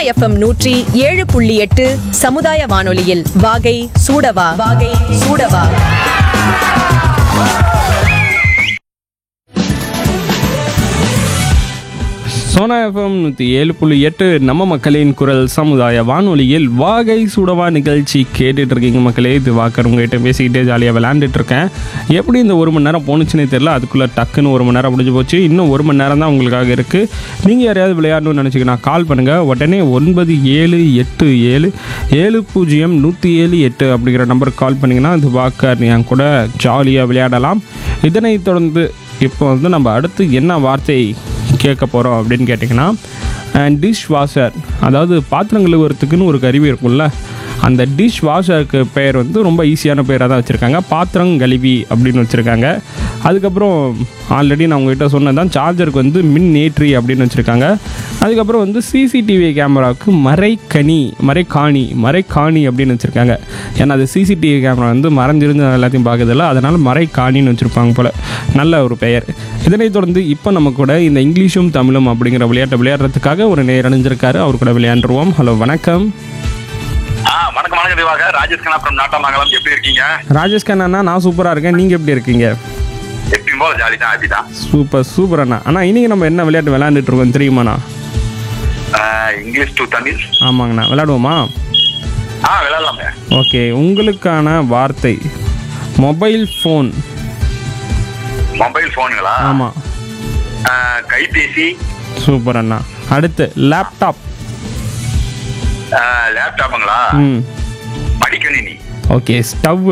FM நூற்றி ஏழு புள்ளி எட்டு சமுதாய வானொலியில் வாகை சூடவா வாகை சூடவா சோனா எஃப்எம் நூற்றி ஏழு புள்ளி எட்டு நம்ம மக்களின் குரல் சமுதாய வானொலியில் வாகை சுடவா நிகழ்ச்சி கேட்டுட்டு இருக்கீங்க மக்களே இது வாக்கர் உங்ககிட்ட பேசிக்கிட்டே ஜாலியாக விளையாண்டுட்டு இருக்கேன் எப்படி இந்த ஒரு மணி நேரம் போணுச்சுன்னே தெரியல அதுக்குள்ளே டக்குன்னு ஒரு மணி நேரம் முடிஞ்சு போச்சு இன்னும் ஒரு மணி நேரம் தான் உங்களுக்காக இருக்குது நீங்கள் யாரையாவது விளையாடணும்னு நினச்சிங்கன்னா கால் பண்ணுங்கள் உடனே ஒன்பது ஏழு எட்டு ஏழு ஏழு பூஜ்ஜியம் நூற்றி ஏழு எட்டு அப்படிங்கிற நம்பருக்கு கால் பண்ணிங்கன்னா இது வாக்கர் என் கூட ஜாலியாக விளையாடலாம் இதனைத் தொடர்ந்து இப்போ வந்து நம்ம அடுத்து என்ன வார்த்தை கேட்க போகிறோம் அப்படின்னு கேட்டிங்கன்னா டிஷ் வாஷர் அதாவது பாத்திரம் கழுவுறதுக்குன்னு ஒரு கருவி இருக்கும்ல அந்த டிஷ் வாஷருக்கு பெயர் வந்து ரொம்ப ஈஸியான பெயராக தான் வச்சுருக்காங்க பாத்திரம் கழுவி அப்படின்னு வச்சுருக்காங்க அதுக்கப்புறம் ஆல்ரெடி நான் உங்ககிட்ட சொன்னதான் சார்ஜருக்கு வந்து மின் ஏற்றி அப்படின்னு வச்சுருக்காங்க அதுக்கப்புறம் வந்து சிசிடிவி கேமராவுக்கு மறைக்கணி மறைக்காணி மறைக்காணி அப்படின்னு வச்சுருக்காங்க ஏன்னா அது சிசிடிவி கேமரா வந்து மறைஞ்சிருந்து எல்லாத்தையும் பார்க்குதில்ல அதனால் மறைக்காணின்னு வச்சுருப்பாங்க போல் நல்ல ஒரு பெயர் இதனைத் தொடர்ந்து இப்போ நம்ம கூட இந்த இங்கிலீஷும் தமிழும் அப்படிங்கிற விளையாட்டை விளையாடுறதுக்காக ஒரு நேர் அணிஞ்சிருக்காரு அவர் கூட விளையாண்டுருவோம் ஹலோ வணக்கம் ஆ வணக்கம் வணக்கம் திவாக ராஜேஷ் கண்ணா from நாட்டாமங்கலம் எப்படி இருக்கீங்க ராஜேஷ் கண்ணா நான் சூப்பராக இருக்கேன் நீங்கள் எப்படி இருக்கீங்க எப்பயும் போல ஜாலி தான் ஹாப்பி தான் சூப்பர் சூப்பர் அண்ணா அண்ணா இன்னைக்கு நம்ம என்ன விளையாட்டு விளையாண்டுட்டு இருக்கோம் தெரியுமாண்ணா ஆ, இங்கிலீஷ் டு தமிழ் ஆமாங்கண்ணா விளையாடுவோமா ஆ விளையாடலாமே ஓகே உங்களுக்கான வார்த்தை மொபைல் ஃபோன் மொபைல் போனுங்களா ஆமாம் ஆ, கைபேசி சூப்பர் அண்ணா அடுத்து லேப்டாப் ஆ, லேப்டாப்புங்களா ம் மடிக்கணினி ஓகே ஸ்டவ்வு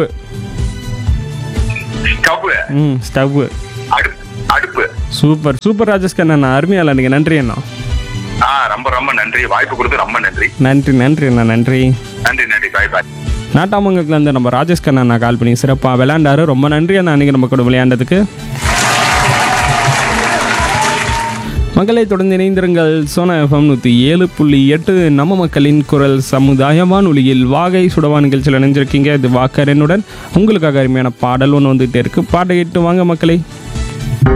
ஸ்டவ் ம் ஸ்டவ்வு அடுப்பு அடுப்பு சூப்பர் சூப்பர் ராஜேஷ் கண்ணா அருமையா இல்லைங்க நன்றி அண்ணா ஆ ரொம்ப ரொம்ப நன்றி வாய்ப்பு கொடுத்து ரொம்ப நன்றி நன்றி நன்றி அண்ணா நன்றி நன்றி நன்றி பாய் பாய் நாட்டாமங்கலத்துலேருந்து நம்ம ராஜேஷ் கண்ணா அண்ணா கால் பண்ணி சிறப்பாக விளையாண்டாரு ரொம்ப நன்றி அண்ணா அன்றைக்கி நம்ம கூட விளையாண்டதுக்கு மக்களை தொடர்ந்து இணைந்திருங்கள் சோனா எஃப்எம் நூற்றி ஏழு புள்ளி எட்டு நம்ம மக்களின் குரல் சமுதாய வானொலியில் வாகை சுடவா நிகழ்ச்சியில் இணைஞ்சிருக்கீங்க இது வாக்கரனுடன் உங்களுக்காக அருமையான பாடல் ஒன்று வந்துகிட்டே இருக்கு பாட்டை கேட்டு வாங்க மக்களை